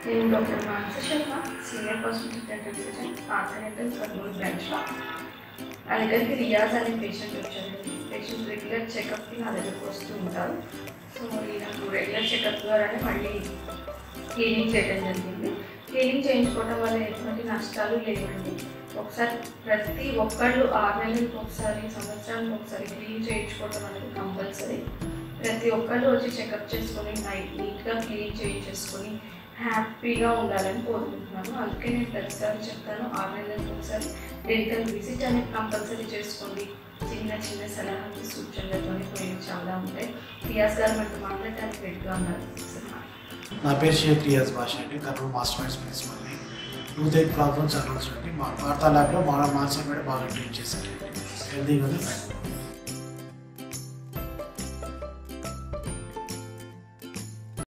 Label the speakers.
Speaker 1: నేను doctor Manasa Sharma senior consultant division Continental Kurnool బ్రాంచ్లో నా దగ్గరికి రియాజ్ అనే పేషెంట్ వచ్చారండి పేషెంట్ రెగ్యులర్ చెకప్కి నా దగ్గరకు వస్తూ ఉంటారు సో ఈ నాకు రెగ్యులర్ చెకప్ ద్వారానే మళ్ళీ క్లీనింగ్ చేయడం జరిగింది క్లీనింగ్ చేయించుకోవడం వల్ల ఎటువంటి నష్టాలు లేవండి ఒకసారి ప్రతి ఒక్కళ్ళు ఆరు నెలలకు ఒకసారి సంవత్సరానికి ఒకసారి క్లీన్ చేయించుకోవడం అనేది కంపల్సరీ ప్రతి ఒక్కళ్ళు వచ్చి చెకప్ చేసుకొని నైట్ నీట్గా క్లీన్ చేయించేసుకొని హ్యాపీగా ఉండాలని కోరుకుంటున్నాను అందుకే నేను ప్రతిసారి చెప్తాను ఆరు నెలలకు ఒకసారి డెంటల్ విజిట్ అనేది కంపల్సరీ చేసుకోండి చిన్న చిన్న సలహాలు సూచనలతో పోయి చాలా ఉంటాయి రియాజ్ గారు మనకు మాట్లాడటానికి రెడీగా ఉన్నారు
Speaker 2: నా పేరు షేక్ రియాజ్ భాష అండి కర్నూలు మాస్టర్ మైండ్స్ ప్రిన్సిపల్ని టూత్ ఎయిట్ ప్రాబ్లమ్స్ అడ్వాన్స్ అండి మా వార్తా ల్యాబ్లో మా మాన్సర్ మీద బాగా ట్రీట్ చేశారండి హెల్తీగా ఉంది